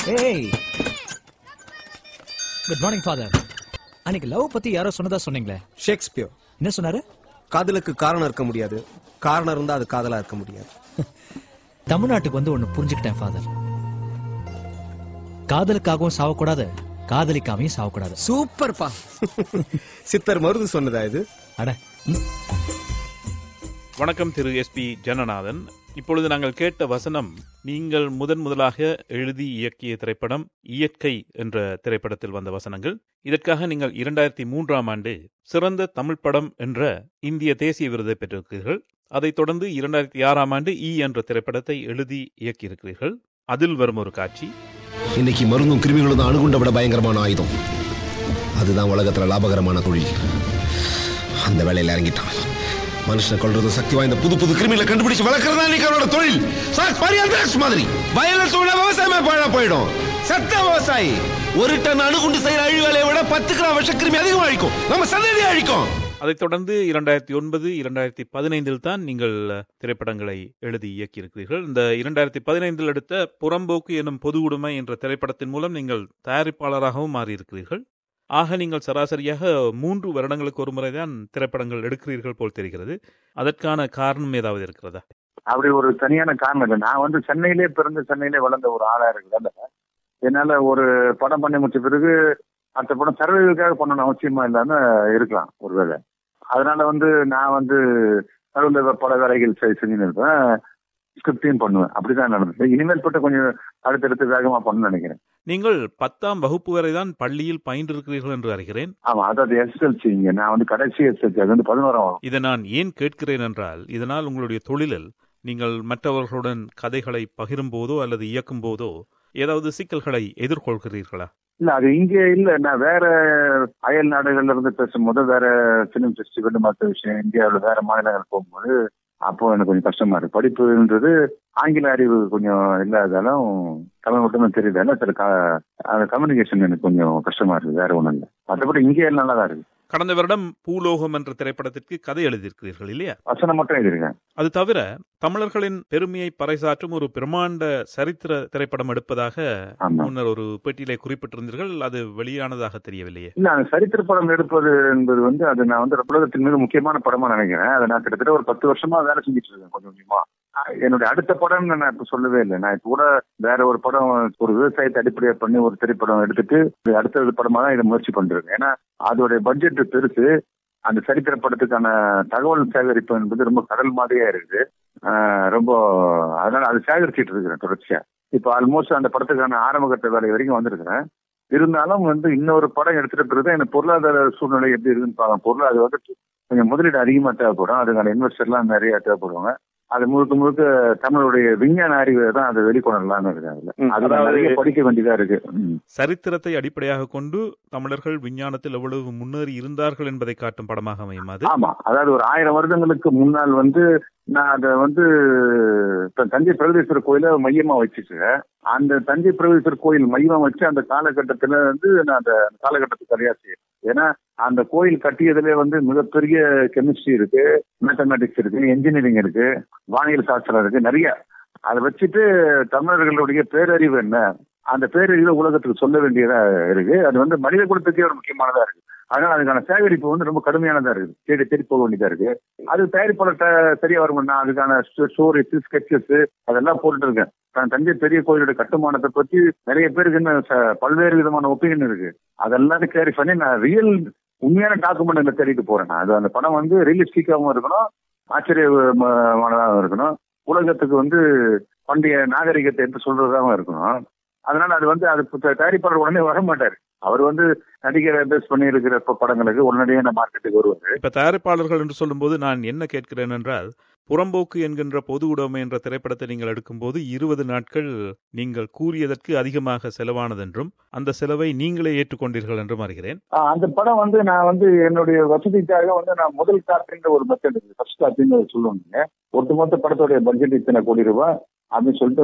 ஏய் good morning father அன்னைக்கு love பத்தி யாரோ சொன்னதா சொன்னீங்களே ஷேக்ஸ்பியர் என்ன சொன்னாரு காதலுக்கு காரணம் இருக்க முடியாது காரணம் இருந்தா அது காதலா இருக்க முடியாது தமிழ்நாட்டுக்கு வந்து ஒண்ணு புரிஞ்சுக்கிட்டேன் ஃபாதர் காதலுக்காகவும் சாவக்கூடாது காதலிக்காமையும் சாவக்கூடாது சூப்பர்ப்பா சித்தர் மருது சொன்னதா இது அட ம், வணக்கம் திரு எஸ்பி ஜனநாதன் இப்பொழுது நாங்கள் கேட்ட வசனம் நீங்கள் முதன் முதலாக எழுதி இயக்கிய திரைப்படம் இயற்கை என்ற திரைப்படத்தில் வந்த வசனங்கள் இதற்காக நீங்கள் இரண்டாயிரத்தி மூன்றாம் ஆண்டு சிறந்த தமிழ் படம் என்ற இந்திய தேசிய விருதை பெற்றிருக்கிறீர்கள் அதைத் தொடர்ந்து இரண்டாயிரத்தி ஆறாம் ஆண்டு ஈ என்ற திரைப்படத்தை எழுதி இயக்கியிருக்கிறீர்கள் அதில் வரும் ஒரு காட்சி இன்னைக்கு மருந்தும் கிருமிகளும் தான் அணுகுண்ட விட பயங்கரமான ஆயுதம் அதுதான் உலகத்துல லாபகரமான தொழில் அந்த வேலையில இறங்கிட்டான் மனுஷனை கொல்றது சக்தி வாய்ந்த புது புது கிருமிகளை கண்டுபிடிச்சு வளர்க்கறதா இன்னைக்கு அவனோட தொழில் சார் பரியாந்திராக்ஸ் மாதிரி வயலன்ஸ் உள்ள விவசாயமே பாழா போயிடும் சத்த விவசாயி ஒரு டன் அணுகுண்டு செய்யற அழி வேலையை விட பத்து கிராம் விஷ கிருமி அதிகமா அழிக்கும் நம்ம சந்ததியை அழிக்கும் அதைத் தொடர்ந்து இரண்டாயிரத்தி ஒன்பது இரண்டாயிரத்தி பதினைந்தில் தான் நீங்கள் திரைப்படங்களை எழுதி இயக்கியிருக்கிறீர்கள் இந்த இரண்டாயிரத்தி பதினைந்தில் எடுத்த புறம்போக்கு எனும் பொது உடைமை என்ற திரைப்படத்தின் மூலம் நீங்கள் தயாரிப்பாளராகவும் மாறியிருக்கிறீர்கள் ஆக நீங்கள் சராசரியாக மூன்று வருடங்களுக்கு ஒரு முறைதான் திரைப்படங்கள் எடுக்கிறீர்கள் போல் தெரிகிறது அதற்கான காரணம் ஏதாவது இருக்கிறதா அப்படி ஒரு தனியான காரணம் இல்லை நான் வந்து சென்னையிலே பிறந்து சென்னையிலே வளர்ந்த ஒரு ஆளா இருக்குதால என்னால ஒரு படம் பண்ணி முடிச்ச பிறகு அடுத்த படம் சர்வைவுக்காக பண்ணணும் அவசியமா இல்லாம இருக்கலாம் ஒருவேளை அதனால வந்து நான் வந்து நடுவில் பல வேலைகள் செய்- செஞ்சுன்னு இருப்பேன் ஸ்கிரிப்டையும் பண்ணுவேன் அப்படிதான் நடந்தது இனிமேல் பட்டு கொஞ்சம் அடுத்தடுத்து வேகமா பண்ணணும்னு நினைக்கிறேன் நீங்கள் பத்தாம் வகுப்பு வரை தான் பள்ளியில் பயின்றிருக்கிறீர்கள் என்று அறிகிறேன் ஆமா அதாவது எஸ்எல்சி இங்க நான் வந்து கடைசி எஸ்எல்சி அது வந்து பதினோராம் வகுப்பு. இதை நான் ஏன் கேட்கிறேன் என்றால் இதனால் உங்களுடைய தொழிலில் நீங்கள் மற்றவர்களுடன் கதைகளை பகிரும் போதோ அல்லது இயக்கும் போதோ ஏதாவது சிக்கல்களை எதிர்கொள்கிறீர்களா இல்ல அது இங்கே இல்ல நான் வேற அயல் நாடுகள்ல இருந்து பேசும்போது வேற பிலிம் ஃபெஸ்டிவல் மற்ற விஷயம் இந்தியாவில் வேற மாநிலங்கள் போகும்போது அப்போ எனக்கு கொஞ்சம் கஷ்டமா இருக்கு படிப்புன்றது ஆங்கில அறிவு கொஞ்சம் இல்லாதாலும் தமிழ் மட்டுமே தெரியுதால சில க- அந்த கம்யூனிகேஷன் எனக்கு கொஞ்சம் கஷ்டமா இருக்கு வேற ஒண்ணும் இல்லை மற்றபடி இங்கே நல்லா தான் இருக்கு கடந்த வருடம் பூலோகம் என்ற திரைப்படத்திற்கு கதை எழுதியிருக்கிறீர்கள் இல்லையா வசனம் மட்டும் எழுதியிருக்கேன் அது தவிர தமிழர்களின் பெருமையை பறைசாற்றும் ஒரு பிரம்மாண்ட சரித்திர திரைப்படம் எடுப்பதாக ஆமா முன்னர் ஒரு பேட்டியிலே குறிப்பிட்டிருந்தீர்கள் அது வெளியானதாக தெரியவில்லையே இல்ல அந்த சரித்திர படம் எடுப்பது என்பது வந்து அது நான் வந்து உலகத்தின் மிக முக்கியமான படமா நினைக்கிறேன் அதை நான் கிட்டத்தட்ட ஒரு பத்து வருஷமா வேலை செஞ்சுட்டு இருக்கேன் கொஞ்சம் கொஞ்சமா அஹ் என்னுடைய அடுத்த படம் நான் இப்ப சொல்லவே இல்லை நான் இப்ப கூட வேற ஒரு படம் ஒரு விவசாயத்தை அடிப்படையா பண்ணி ஒரு திரைப்படம் எடுத்துட்டு இது அடுத்த படமா தான் இதை முயற்சி பண்றேன் ஏன்னா அதோடைய பட்ஜெட் பெருசு அந்த சரித்திர படத்துக்கான தகவல் சேகரிப்பு என்பது ரொம்ப கடல் மாதிரியா இருக்குது ஆஹ் ரொம்ப அதனால அது சேகரிச்சிட்டு இருக்கிறேன் தொடர்ச்சியா இப்போ ஆல்மோஸ்ட் அந்த படத்துக்கான ஆரம்பகட்ட வேலை வரைக்கும் வந்திருக்கிறேன் இருந்தாலும் வந்து இன்னொரு படம் எடுத்துட்டு பிறகு எனக்கு பொருளாதார சூழ்நிலை எப்படி இருக்குன்னு பார்க்கலாம் பொருள் அது வந்து கொஞ்சம் முதலீடு அதிகமா தேவைப்படும் அதுக்கான இன்வெஸ்டர்லாம் நிறைய தேவைப்படுவாங்க அது முழுக்க முழுக்க தமிழுடைய விஞ்ஞான அறிவை தான் அதை வெளிக்கொணரலாம்னு இருக்கு அதுல அது நிறைய படிக்க வேண்டியதா இருக்கு ம். சரித்திரத்தை அடிப்படையாக கொண்டு தமிழர்கள் விஞ்ஞானத்தில் எவ்வளவு முன்னேறி இருந்தார்கள் என்பதை காட்டும் படமாக அமையும் அது ஆமா அதாவது ஒரு ஆயிரம் வருடங்களுக்கு முன்னால் வந்து நான் அதை வந்து இப்ப தஞ்சை பிரகதீஸ்வரர் கோயில மையமா வச்சுட்டு அந்த தஞ்சை பிரகதீஸ்வரர் கோயில் மையமா வச்சு அந்த காலகட்டத்துல வந்து நான் அந்த காலகட்டத்துக்கு சரியா செய்யறேன் ஏன்னா அந்த கோயில் கட்டியதுல வந்து மிகப்பெரிய கெமிஸ்ட்ரி இருக்கு மேத்தமேட்டிக்ஸ் இருக்கு இன்ஜினியரிங் இருக்கு வானியல் சாஸ்திரம் இருக்கு நிறைய அதை வச்சுட்டு தமிழர்களுடைய பேரறிவு என்ன அந்த பேரறிவை உலகத்துக்கு சொல்ல வேண்டியதா இருக்கு அது வந்து மனித குலத்துக்கே ஒரு முக்கியமானதா இருக்கு அதனால அதுக்கான சேகரிப்பு வந்து ரொம்ப கடுமையானதா இருக்குது தேடி தேடி போக வேண்டியதா இருக்கு அது தயாரிப்பாளர்கிட்ட சரியா வரும்னா அதுக்கான ஸ்டோரிஸ் ஸ்கெச்சஸ் அதெல்லாம் போட்டுட்டு இருக்கேன் நான் தஞ்சை பெரிய கோயிலோட கட்டுமானத்தை பத்தி நிறைய பேருக்கு இன்னும் ச- பல்வேறு விதமான ஒப்பீனியன் இருக்கு அதெல்லாம் கேரி பண்ணி நான் ரியல் உண்மையான டாக்குமெண்ட் தேடிட்டு போறேன் நான். அது அந்த படம் வந்து ரியலிஸ்டிக்காவும் இருக்கணும் ஆச்சரியமானதாகவும் இருக்கணும் உலகத்துக்கு வந்து பண்டைய நாகரிகத்தை எடுத்து சொல்றதாகவும் இருக்கணும் அதனால அது வந்து அது இப்ப தயாரிப்பாளர் உடனே வர மாட்டாரு அவர் வந்து நடிகரை பேஸ் பண்ணி இருக்கிற ப- படங்களுக்கு உடனடியே இந்த மார்க்கெட்டுக்கு வருவாரு இப்ப தயாரிப்பாளர்கள் என்று சொல்லும்போது நான் என்ன கேட்கிறேன் என்றால் புறம்போக்கு என்கின்ற பொது உடைமை என்ற திரைப்படத்தை நீங்கள் எடுக்கும்போது இருபது நாட்கள் நீங்கள் கூறியதற்கு அதிகமாக செலவானதென்றும் அந்த செலவை நீங்களே ஏற்றுக்கொண்டீர்கள் என்றும் அறிகிறேன் ஆஹ் அந்த படம் வந்து நான் வந்து என்னுடைய வசதிக்காக வந்து நான் முதல் காப்பின்ற ஒரு மெத்தட் இருக்கு ஃபர்ஸ்ட் காப்பின்னு சொல்லுவாங்க ஒட்டுமொத்த படத்தோடைய பட்ஜெட் இத்தனை கோடி ரூபாய் அப்படின்னு சொல்லிட்டு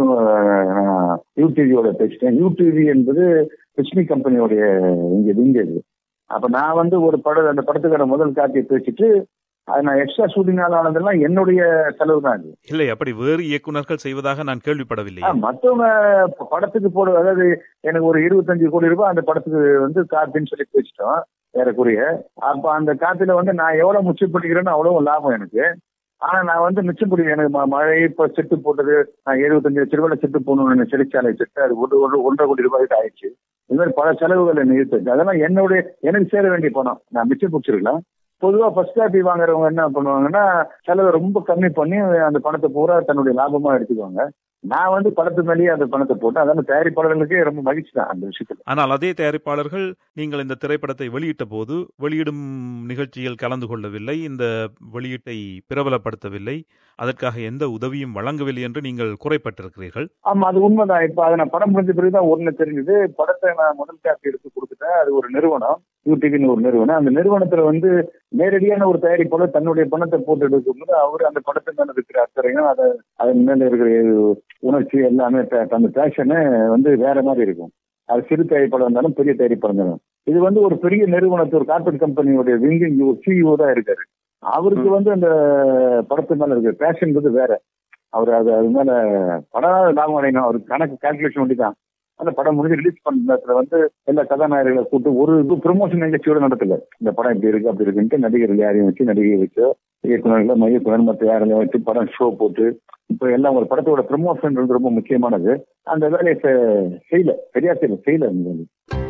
யூடிவியோட பேசிட்டேன் யூடிவி என்பது லட்சுமி கம்பெனியோடைய இங்க இங்க இது அப்ப நான் வந்து ஒரு படம் அந்த படத்துக்கான முதல் காப்பியை பேசிட்டு அது நான் எக்ஸ்ட்ரா ஷூட்டிங் ஆனதெல்லாம் என்னுடைய செலவு தான் அது இல்லை அப்படி வேறு இயக்குனர்கள் செய்வதாக நான் கேள்விப்படவில்லை ஆ, மத்தவங்க ப- படத்துக்கு போட அதாவது எனக்கு ஒரு இருபத்தஞ்சு கோடி ரூபாய் அந்த படத்துக்கு வந்து காப்பின்னு சொல்லி வச்சுட்டோம் ஏறக்குறைய அப்ப அந்த காப்பில வந்து நான் எவ்வளவு மிச்சம் பண்ணிக்கிறேன்னு அவ்வளவு லாபம் எனக்கு ஆனா நான் வந்து மிச்சம் பிடிக்கிறேன் எனக்கு ம- மழை இப்ப செட்டு போட்டது நான் எழுபத்தஞ்சு லட்ச ரூபாயில செட்டு போடணும்னு சிறைச்சாலை செட்டு அது ஒரு ஒரு ஒன்றரை கோடி ரூபாய்க்கு ஆயிடுச்சு இது மாதிரி பல செலவுகள் என்ன இருக்கு அதெல்லாம் என்னுடைய எனக்கு சேர வேண்டிய பணம் நான் மிச்சம் பிடிச்சிருக்கலாம் பொதுவா ஃபர்ஸ்ட் காப்பி வாங்குறவங்க என்ன பண்ணுவாங்கன்னா செலவை ரொம்ப கம்மி பண்ணி அந்த பணத்தை பூரா தன்னுடைய லாபமா எடுத்துக்குவாங்க நான் வந்து படத்து மேலேயே அந்த பணத்தை போட்டு அதனால தயாரிப்பாளர்களுக்கே ரொம்ப மகிழ்ச்சி தான் அந்த விஷயத்துல ஆனால் அதே தயாரிப்பாளர்கள் நீங்கள் இந்த திரைப்படத்தை வெளியிட்ட போது வெளியிடும் நிகழ்ச்சியில் கலந்து கொள்ளவில்லை இந்த வெளியீட்டை பிரபலப்படுத்தவில்லை அதற்காக எந்த உதவியும் வழங்கவில்லை என்று நீங்கள் குறைப்பட்டிருக்கிறீர்கள் ஆமா அது உண்மைதான் இப்ப அதை நான் படம் முடிஞ்ச பிறகுதான் ஒண்ணு தெரிஞ்சது படத்தை நான் முதல் காப்பி எடுத்து கொடுத்துட்டேன் அது ஒரு நிறுவனம் யூடிவின்னு ஒரு நிறுவனம் அந்த நிறுவனத்துல வந்து நேரடியான ஒரு தயாரிப்பாளர் தன்னுடைய பணத்தை போட்டு எடுக்கும்போது அவர் அந்த படத்தை மேல இருக்கிற அக்கறையும் அதை அதன் மேல இருக்கிற உணர்ச்சி எல்லாமே த- அந்த பேஷனு வந்து வேற மாதிரி இருக்கும் அது சிறு தயாரிப்பாளர் இருந்தாலும் பெரிய தயாரிப்பாளர் இருந்தாலும் இது வந்து ஒரு பெரிய நிறுவனத்து ஒரு கார்பரேட் கம்பெனியோட விங்கிங் சிஇஓ தான் இருக்காரு அவருக்கு வந்து அந்த படத்து மேல இருக்கிற பேஷன்றது வேற அவர் அது அது மேல படம் லாபம் அடையணும் அவருக்கு கணக்கு கால்குலேஷன் ஒண்டி தான் அந்த படம் முடிஞ்சு ரிலீஸ் பண்ணதுல வந்து எல்லா கதாநாயகர்களை கூப்பிட்டு ஒரு இது ப்ரொமோஷன் நிகழ்ச்சியோட நடத்தல இந்த படம் இப்படி இருக்கு அப்படி இருக்குன்ட்டு நடிகர்கள் யாரையும் வச்சு நடிகை வச்சு இயக்குநர்களை மையக்குனர் மற்ற யாரையும் வச்சு படம் ஷோ போட்டு இப்போ எல்லாம் ஒரு படத்தோட ப்ரமோஷன் ரொம்ப முக்கியமானது அந்த வேலையை செ- செய்யல சரியா செய்யல செய்யல அந்த வேலையை.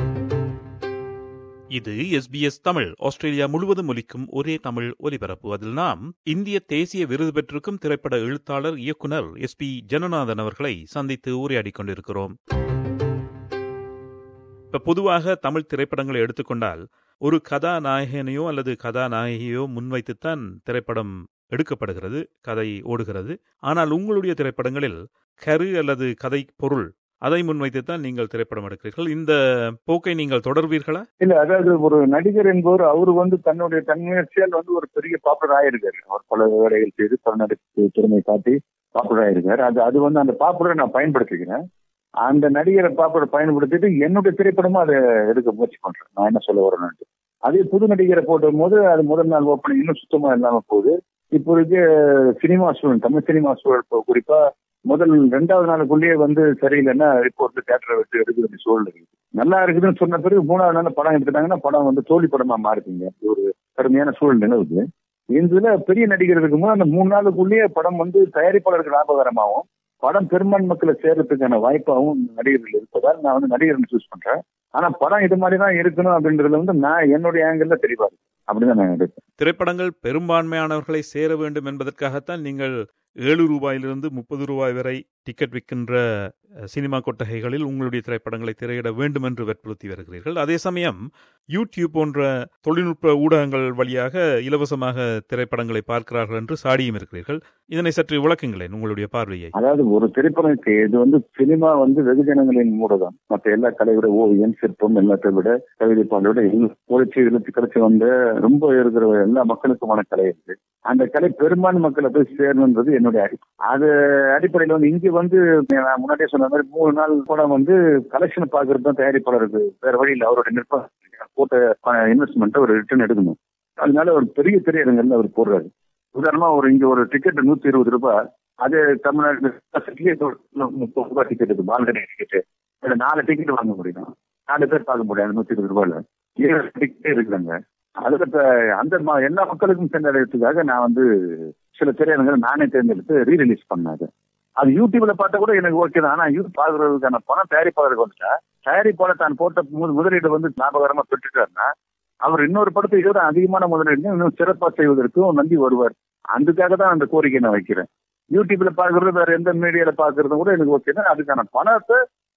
இது எஸ்பிஎஸ் தமிழ் ஆஸ்திரேலியா முழுவதும் ஒலிக்கும் ஒரே தமிழ் ஒலிபரப்பு அதில் நாம் இந்திய தேசிய விருது பெற்றிருக்கும் திரைப்பட எழுத்தாளர் இயக்குனர் எஸ் பி ஜனநாதன் அவர்களை சந்தித்து உரையாடிக் கொண்டிருக்கிறோம் இப்ப பொதுவாக தமிழ் திரைப்படங்களை எடுத்துக்கொண்டால் ஒரு கதாநாயகனையோ அல்லது கதாநாயகியோ முன்வைத்துத்தான் திரைப்படம் எடுக்கப்படுகிறது கதை ஓடுகிறது ஆனால் உங்களுடைய திரைப்படங்களில் கரு அல்லது கதை பொருள் அதை முன்வைத்துத்தான் நீங்கள் திரைப்படம் எடுக்கிறீர்கள் இந்த போக்கை நீங்கள் தொடர்வீர்களா இல்ல அதாவது ஒரு நடிகர் என்பவர் அவர் வந்து தன்னுடைய தன்முயற்சியால் வந்து ஒரு பெரிய பாப்புலர் ஆயிருக்காரு அவர் பல வேலைகள் செய்து பல நடிப்பு திறமை காட்டி பாப்புலர் ஆயிருக்காரு அது அது வந்து அந்த பாப்புலரை நான் பயன்படுத்திக்கிறேன் அந்த நடிகரை பாப்புலர் பயன்படுத்திட்டு என்னுடைய திரைப்படமும் அதை எடுக்க முயற்சி பண்றேன் நான் என்ன சொல்ல வரேன்ட்டு அதே புது நடிகரை போடும் போது அது முதல் நாள் ஓப்பனிங் இன்னும் சுத்தமா இல்லாம போகுது இப்போ இருக்க சினிமா சூழல் தமிழ் சினிமா சூழல் இப்போ குறிப்பா முதல் ரெண்டாவது நாளுக்குள்ளேயே வந்து சரியில்லைன்னா ரிப்போர்ட் தேட்டரை வச்சு எடுக்க வேண்டிய சூழல் இருக்கு நல்லா இருக்குதுன்னு சொன்ன பிறகு மூணாவது நாள் படம் எடுத்துட்டாங்கன்னா படம் வந்து தோல்வி படமா மாறுதுங்க இது ஒரு கடுமையான சூழல் நிலவுது இதுல பெரிய நடிகர் இருக்கும்போது அந்த மூணு நாளுக்குள்ளேயே படம் வந்து தயாரிப்பாளருக்கு லாபகரமாகவும் படம் பெரும்பான்மை மக்களை சேர்றதுக்கான வாய்ப்பாகவும் நடிகர்கள் இருப்பதால் நான் வந்து நடிகர் சூஸ் பண்றேன் ஆனா படம் இது மாதிரி தான் இருக்கணும் அப்படின்றதுல வந்து நான் என்னுடைய ஆங்கிள் தெளிவா இருக்கு அப்படிதான் நான் எடுப்பேன் திரைப்படங்கள் பெரும்பான்மையானவர்களை சேர வேண்டும் என்பதற்காகத்தான் நீங்கள் ஏழு ரூபாயிலிருந்து முப்பது ரூபாய் வரை டிக்கெட் விற்கின்ற அஹ், சினிமா கொட்டகைகளில் உங்களுடைய திரைப்படங்களை திரையிட வேண்டும் என்று வற்புறுத்தி வருகிறீர்கள் அதே சமயம் யூடியூப் போன்ற தொழில்நுட்ப ஊடகங்கள் வழியாக இலவசமாக திரைப்படங்களை பார்க்கிறார்கள் என்று சாடியும் இருக்கிறீர்கள் இதனை சற்று விளக்குங்களேன் உங்களுடைய பார்வையை அதாவது ஒரு திரைப்படத்துக்கு இது வந்து சினிமா வந்து வெகுஜனங்களின் ஊடகம் மற்ற எல்லா கலைவிட ஓவியம் சிற்பம் எல்லாத்தை விட கவிதை பாடலோட உழைச்சி இழுத்து கிடைச்சி வந்த ரொம்ப இருக்கிற எல்லா மக்களுக்குமான கலை இருக்கு அந்த கலை பெரும்பான்மை மக்களை போய் சேரணுன்றது என்னுடைய அடி அது அடிப்படையில் வந்து இங்க வந்து நான் முன்னாடியே சொன்ன மாதிரி மூணு நாள் படம் வந்து கலெக்ஷன் பாக்குறது தான் தயாரிப்பாளருக்கு வேற வழி இல்லை அவரோட நிர்வாகம் போட்ட இன்வெஸ்ட்மெண்ட் ஒரு ரிட்டர்ன் எடுக்கணும் அதனால ஒரு பெரிய திரையரங்கல்ல அவர் போடுறாரு உதாரணமா ஒரு இங்க ஒரு டிக்கெட் நூத்தி இருபது ரூபாய் அது தமிழ்நாடு முப்பது ரூபாய் டிக்கெட் இருக்கு பால்கனி டிக்கெட் இதுல நாலு டிக்கெட் வாங்க முடியும் நாலு பேர் பார்க்க முடியாது நூத்தி இருபது ரூபாயில ஏழு டிக்கெட் இருக்குதாங்க அதுல இப்ப அந்த ம- எல்லா மக்களுக்கும் சென்றடைறதுக்காக நான் வந்து சில திரையரங்களை நானே தேர்ந்தெடுத்து ரீ ரிலீஸ் பண்ணாது அது யூடியூப்ல பார்த்தா கூட எனக்கு ஓகே தான் ஆனா யூ பாக்குறதுக்கான பணம் தயாரிப்பாளருக்கு வந்துட்டா தயாரிப்பாளர் தான் போட்ட மு- முதலீடு வந்து லாபகரமா பெற்றுட்டாருன்னா அவர் இன்னொரு படத்தை இதோட அதிகமான முதலீடு இன்னும் சிறப்பா செய்வதற்கும் நம்பி வருவார் அதுக்காக தான் அந்த கோரிக்கை நான் வைக்கிறேன் யூடியூப்ல பாக்குறது வேற எந்த மீடியால பாக்குறதும் கூட எனக்கு ஓகே தான் அதுக்கான பணத்தை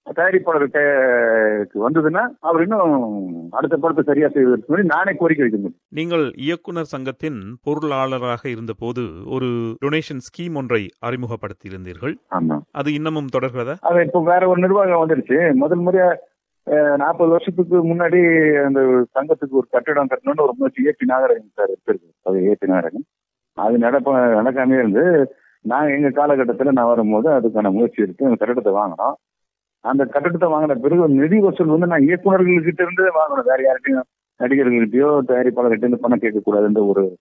தயாரிப்பாளருக்கு வந்ததுன்னா அவர் இன்னும் அடுத்த படத்தை சரியா செய்வதற்கு முன்னாடி நானே கோரிக்கை வைக்க முடியும் நீங்கள் இயக்குனர் சங்கத்தின் பொருளாளராக இருந்தபோது ஒரு டொனேஷன் ஸ்கீம் ஒன்றை அறிமுகப்படுத்தியிருந்தீர்கள் ஆமா அது இன்னமும் தொடர்கிறதா அது இப்போ வேற ஒரு நிர்வாகம் வந்துருச்சு முதல் முறையா நாற்பது வருஷத்துக்கு முன்னாடி அந்த சங்கத்துக்கு ஒரு கட்டிடம் கட்டணும்னு ஒரு முயற்சி ஏபி நாகரகன் சார் இருக்கு அது ஏபி நாகரகன் அது நடப்ப நடக்காமே இருந்து நான் எங்க காலகட்டத்துல நான் வரும்போது அதுக்கான முயற்சி எடுத்து அந்த கட்டிடத்தை வாங்கினோம் அந்த கட்டிடத்தை வாங்கின பிறகு நிதி வசூல் வந்து நான் இயக்குநர்கள்கிட்ட இருந்து வாங்கணும் வேற யார்கிட்டயும் நடிகர்கள்கிட்டயோ தயாரிப்பாளர்கிட்ட இருந்து பணம் கேட்க கூடாதுன்ற ஒரு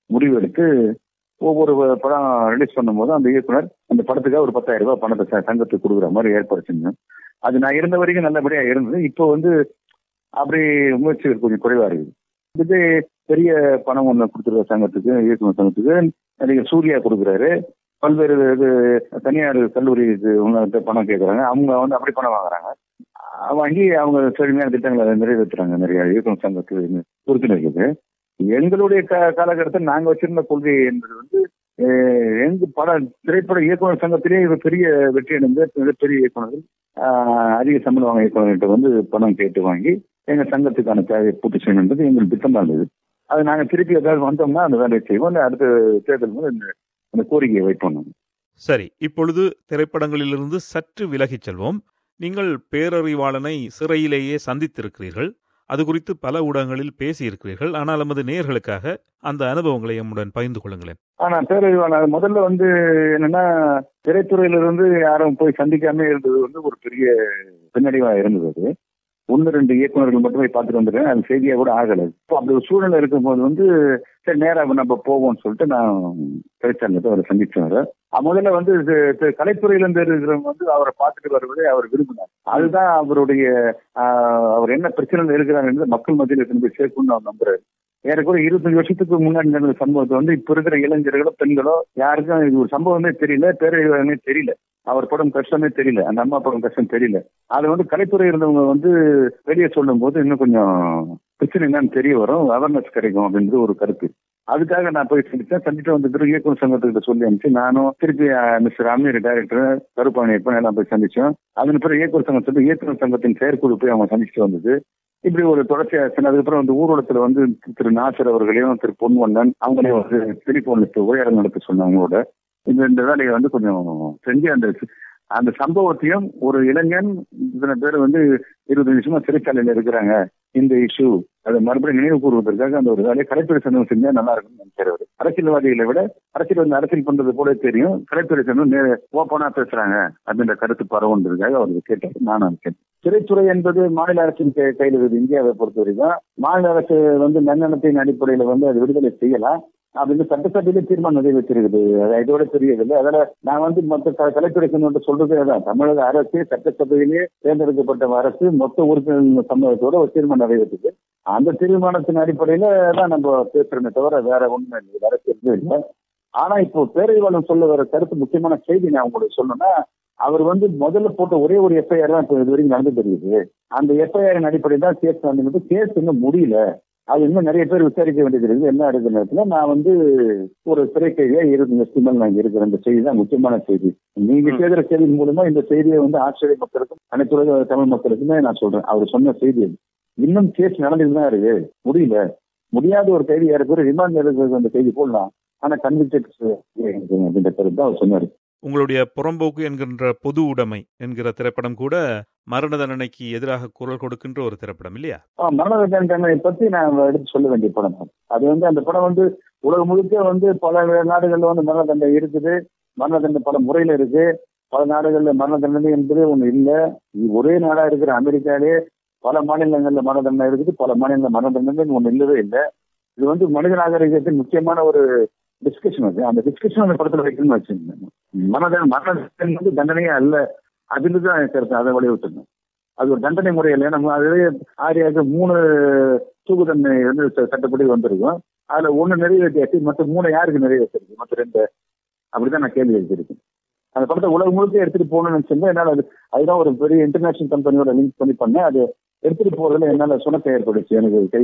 முடிவு எடுத்து ஒவ்வொரு படம் ரிலீஸ் பண்ணும்போது அந்த இயக்குனர் அந்த படத்துக்காக ஒரு பத்தாயிரம் ரூபாய் பணத்தை ச- சங்கத்துக்கு கொடுக்குற மாதிரி ஏற்பாடு செஞ்சோம் அது நான் இருந்த வரைக்கும் நல்லபடியா இருந்தது இப்போ வந்து அப்படி முயற்சிகள் கொஞ்சம் குறைவா இருக்குது இது பெரிய பணம் ஒண்ணு கொடுத்துருக்க சங்கத்துக்கு இயக்குனர் சங்கத்துக்கு நடிகர் சூர்யா கொடுக்குறாரு பல்வேறு இது தனியார் கல்லூரிக்கு உங்கள்கிட்ட பணம் கேட்குறாங்க அவங்க வந்து அப்படி பணம் வாங்குறாங்க அஹ் வாங்கி அவங்க செழுமையான திட்டங்களை நிறைவேற்றுறாங்க நிறைய இயக்குனர் சங்கத்துக்கு உறுப்பினர்களுக்கு எங்களுடைய க காலகட்டத்தில் நாங்க வச்சிருந்த கொள்கை என்பது வந்து அஹ், எங்க பட திரைப்பட இயக்குனர் சங்கத்திலேயே இது பெரிய வெற்றி அடைந்த மிகப்பெரிய இயக்குனர்கள் ஆஹ், அதிக சம்பளம் வாங்க இயக்குனர்கிட்ட வந்து பணம் கேட்டு வாங்கி எங்க சங்கத்துக்கான தேவையை பூர்த்தி செய்யணுன்றது எங்களுக்கு திட்டமா இருந்தது அது நாங்க திருப்பி ஏதாவது வந்தோம்னா அந்த வேலையை செய்வோம் இல்ல அடுத்த தேர்தல் போது இந்த அந்த கோரிக்கையை வைப்போம் நாங்க. சரி இப்பொழுது திரைப்படங்களிலிருந்து சற்று விலகிச் செல்வோம் நீங்கள் பேரறிவாளனை சிறையிலேயே சந்தித்திருக்கிறீர்கள் அது குறித்து பல ஊடகங்களில் பேசியிருக்கிறீர்கள் ஆனால் நமது நேயர்களுக்காக அந்த அனுபவங்களை எம்முடன் பகிர்ந்து கொள்ளுங்களேன் ஆனா பேரறிவாளர் முதல்ல வந்து என்னன்னா திரைத்துறையில இருந்து யாரும் போய் சந்திக்காம இருந்தது வந்து ஒரு பெரிய பின்னடைவா இருந்தது அது ஒன்னு ரெண்டு இயக்குநர்கள் மட்டுமே பார்த்துட்டு வந்துருக்கேன் அது செய்தியா கூட ஆகல இப்போ அப்படி ஒரு சூழ்நிலை இருக்கும்போது வந்து சரி நேரா நம்ம போவோம்னு சொல்லிட்டு நான் திரைச்சங்கத்தை அவரை சந்திச்சேன் அவரை. அஹ் முதல்ல வந்து இது- இது கலைத்துறையில இருந்து இருக்கிறவங்க வந்து அவரை பார்த்துட்டு வருவதை அவர் விரும்பினார் அதுதான் அவருடைய ஆஹ், அவர் என்ன பிரச்சனை இருக்கிறார் மக்கள் மத்தியில் கொண்டு போய் சேர்க்கணும்னு அவர் நம்புறாரு ஏறக்குறைய இருபத்தஞ்சு வருஷத்துக்கு முன்னாடி நடந்த சம்பவத்தை வந்து இப்ப இருக்கிற இளைஞர்களோ பெண்களோ யாருக்கும் இது ஒரு சம்பவமே தெரியல பேரழிவானே தெரியல அவர் படம் கஷ்டமே தெரியல அந்த அம்மா படம் கஷ்டம் தெரியல அதை வந்து கலைத்துறை இருந்தவங்க வந்து வெளியே சொல்லும் போது இன்னும் கொஞ்சம் பிரச்சனை என்னன்னு தெரிய வரும் அவேர்னஸ் கிடைக்கும் அப்படின்றது ஒரு கருத்து அதுக்காக நான் போய் சந்திச்சேன் சந்திட்டு வந்து பிறகு இயக்குனர் சங்கத்துக்கிட்ட சொல்லி அனுப்பிச்சு நானும் திருப்பி மிஸ்டர் ராமீர் டைரக்டர் கருப்பாணி எப்ப எல்லாம் போய் சந்திச்சோம் அதன் பிறகு இயக்குனர் சங்கம் சொல்லி இயக்குனர் சங்கத்தின் செயற்குழு போய் அவங்க சந்திச்சுட்டு வந்தது இப்படி ஒரு தொடர்ச்சியா இருக்கு. அதுக்கப்புறம் வந்து ஊர்வலத்துல வந்து திரு நாசர் அவர்களையும் திரு பொன்வண்ணன் அவங்களையும் வந்து டெலிபோன்ல உரையாடல் நடத்த சொன்னாங்க அவங்களோட இந்த இந்த வேலையை வந்து கொஞ்சம் செஞ்சு அந்த அந்த சம்பவத்தையும் ஒரு இளைஞன் இத்தனை பேர் வந்து இருபது நிமிஷமா சிறைச்சாலையில இருக்கிறாங்க இந்த இஷ்யூ அதை மறுபடியும் நினைவு கூறுவதற்காக அந்த ஒரு வேலையை கலைத்துறை சங்கம் செஞ்சா நல்லா இருக்கும்னு நினைக்கிறவர் அரசியல்வாதிகளை விட அரசியல் வந்து அரசியல் பண்றது போல தெரியும் கலைத்துறை சங்கம் ஓப்பனா பேசுறாங்க அப்படின்ற கருத்து பரவுன்றதுக்காக அவர் கேட்டார் நானும் அதை கேட்டேன் திரைத்துறை என்பது மாநில அரசின் கை- கையில் இருக்குது இந்தியாவை பொறுத்த வரைக்கும் மாநில அரசு வந்து நன்னடத்தின் அடிப்படையில வந்து அது விடுதலை செய்யலாம் அப்படின்னு சட்டசபையிலே தீர்மானம் நிறைவேற்றிருக்குது அது இதோட தெரியவில்லை அதில் நான் வந்து மொத்த க- கலைத்துறை சங்கம் சொல்றது அதான் தமிழக அரசு சட்டசபையிலே தேர்ந்தெடுக்கப்பட்ட அரசு மொத்த உறுப்பினர் சமூகத்தோட ஒரு தீர்மானம் நிறைவேற்றுது அந்த தீர்மானத்தின் அடிப்படையில தான் நம்ம பேசுறோமே தவிர வேற ஒண்ணுமே இல்லை இது அரசியல் இல்லை ஆனா இப்போ பேரறிவாளன் சொல்ல வர கருத்து முக்கியமான செய்தி நான் உங்களுக்கு சொல்லணும்னா அவர் வந்து முதல்ல போட்ட ஒரே ஒரு எஃப்ஐஆர் தான் இப்போ இது வரைக்கும் நடந்து தெரியுது அந்த எஃப்ஐஆரின் அடிப்படையில் தான் கேஸ் நடந்துட்டு கேஸ் இன்னும் முடியல அது இன்னும் நிறைய பேர் விசாரிக்க வேண்டியது இருக்குது என்ன இருக்கிற நேரத்துல நான் வந்து ஒரு சிறை கைதியா இருந்து மேல் நான் இருக்கிற இந்த செய்தி தான் முக்கியமான செய்தி நீங்க கேட்கிற செய்தியின் மூலமா இந்த செய்தியை வந்து ஆஸ்திரேலிய மக்களுக்கும் அனைத்து உலக தமிழ் மக்களுக்குமே நான் சொல்றேன் அவர் சொன்ன செய்தி அது. இன்னும் கேஸ் நடந்துட்டு தான் இருக்கு முடியல முடியாத ஒரு கைதி யாருக்கு ரிமாண்ட் எடுக்கிறது அந்த செய்தி போடலாம் ஆனா கன்விக்டட் அப்படின்ற கருத்து தான் அவர் சொன்னாரு உங்களுடைய புறம்போக்கு என்கின்ற பொது உடைமை என்கிற திரைப்படம் கூட மரண தண்டனைக்கு எதிராக குரல் கொடுக்கின்ற ஒரு திரைப்படம் இல்லையா ஆ, மரண தண்டனை பத்தி நான் எடுத்து சொல்ல வேண்டிய படம் அது. அது வந்து அந்த படம் வந்து உலகம் முழுக்க வந்து பல நாடுகள்ல வந்து மரண தண்டனை இருக்குது மரண தண்டனை பல முறையில இருக்கு பல நாடுகள்ல மரண தண்டனை என்பதே ஒண்ணு இல்ல இது ஒரே நாடா இருக்கிற அமெரிக்காலே பல மாநிலங்கள்ல மரண தண்டனை இருக்குது பல மாநில மரண தண்டனை ஒண்ணு இல்லவே இல்லை இது வந்து மனித நாகரிகத்தின் முக்கியமான ஒரு டிஸ்கஷன் அது அந்த டிஸ்கஷன் அந்த படத்துல வைக்கணும்னு வச்சிருந்தேன் மரண தண்டனை மரண தண்டனை வந்து தண்டனையே அல்ல அதுல தான் கருத்து அதை வலியுறுத்தணும் அது ஒரு தண்டனை முறை இல்லை நம்ம அதுவே ஆரியாவுக்கு மூணு தூக்கு தண்டனை வந்து ச- சட்டப்படி வந்திருக்கும் அதுல ஒண்ணு நிறைவேற்றியாச்சு மற்ற மூணு யாருக்கு நிறைவேற்றிருக்கு மற்ற ரெண்டு அப்படிதான் நான் கேள்வி எழுதியிருக்கேன் அந்த படத்தை உலகம் முழுக்க எடுத்துட்டு போகணும்னு நினைச்சிருந்தேன் என்னால அது அதுதான் ஒரு பெரிய இன்டர்நேஷனல் கம்பெனியோட லிங்க் பண்ணி பண்ணேன் அது எடுத்துட்டு போறதுல என்னால சுணக்கம் ஏற்பட்டுச்சு எனக்கு கை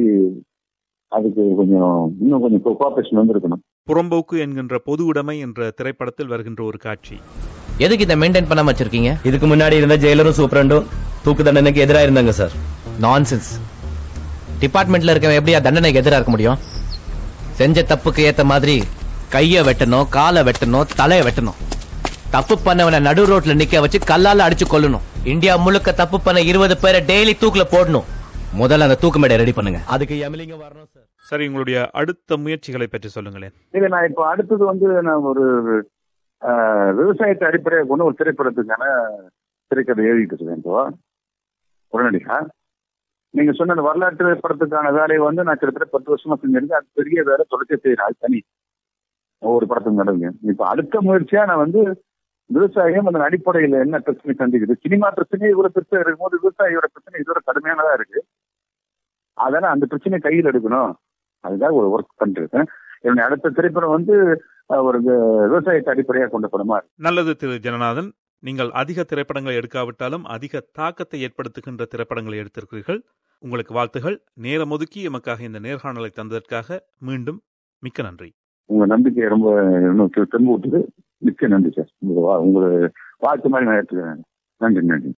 அதுக்கு கொஞ்சம் இன்னும் கொஞ்சம் கோஆபரேஷன் வந்திருக்கணும் புறம்போக்கு என்கின்ற பொது உடைமை என்ற திரைப்படத்தில் வருகின்ற ஒரு காட்சி எதுக்கு இதை மெயின்டைன் பண்ணாம வச்சிருக்கீங்க இதுக்கு முன்னாடி இருந்த ஜெயிலரும் சூப்பரண்டும் தூக்கு தண்டனைக்கு எதிரா இருந்தாங்க சார் நான்சென்ஸ் டிபார்ட்மெண்ட்ல இருக்கவன் எப்படியா தண்டனைக்கு எதிரா இருக்க முடியும் செஞ்ச தப்புக்கு ஏத்த மாதிரி கைய வெட்டணும் காலை வெட்டணும் தலைய வெட்டணும் தப்பு பண்ணவன நடு ரோட்ல நிக்க வச்சு கல்லால அடிச்சு கொல்லணும் இந்தியா முழுக்க தப்பு பண்ண இருபது பேரை டெய்லி தூக்குல போடணும் முதல்ல அந்த தூக்கு மேடை ரெடி பண்ணுங்க அதுக்கு எமிலிங்க வரணும் சார் சரி உங்களுடைய அடுத்த முயற்சிகளை பற்றி சொல்லுங்களேன் இது நான் இப்போ அடுத்தது வந்து நான் ஒரு ஆஹ், விவசாயத்தை அடிப்படையாக கொண்டு ஒரு திரைப்படத்துக்கான திரைக்கதை எழுதிட்டு இருக்கேன் இப்போ உடனடியா நீங்க சொன்ன அந்த வரலாற்று படத்துக்கான வேலையை வந்து நான் கிட்டத்தட்ட பத்து வருஷமா செஞ்சிருக்கேன் அது பெரிய வேலை தொடர்ச்சி செய்யறேன் அது தனி ஒவ்வொரு படத்துக்கும் நடுவுங்க இப்ப அடுத்த முயற்சியா நான் வந்து விவசாயம் அதன் அடிப்படையில என்ன பிரச்சனை சந்திக்குது சினிமா பிரச்சனை இவ்வளவு பிரச்சனை இருக்கும்போது விவசாயியோட பிரச்சனை இதோட கடுமையானதா இருக்கு அதனால அந்த பிரச்சனையை கையில் எடுக்கணும் அதுக்காக ஒரு ஒர்க் பண்ணிருக்கேன் என்னுடைய அடுத்த திரைப்படம் வந்து அஹ், ஒரு வி- விவசாயத்தை அடிப்படையாக கொண்ட படமா இருக்கு நல்லது திரு ஜனநாதன் நீங்கள் அதிக திரைப்படங்களை எடுக்காவிட்டாலும் அதிக தாக்கத்தை ஏற்படுத்துகின்ற திரைப்படங்களை எடுத்திருக்கிறீர்கள் உங்களுக்கு வாழ்த்துகள் நேரம் ஒதுக்கி எமக்காக இந்த நேர்காணலை தந்ததற்காக மீண்டும் மிக்க நன்றி உங்க நம்பிக்கை ரொம்ப இன்னும் தெம்பு விட்டுது மிக்க நன்றி சார் உங்க வா- உங்களோட வாழ்த்து மாதிரி நான் எடுத்துக்கிறேன் நன்றி நன்றி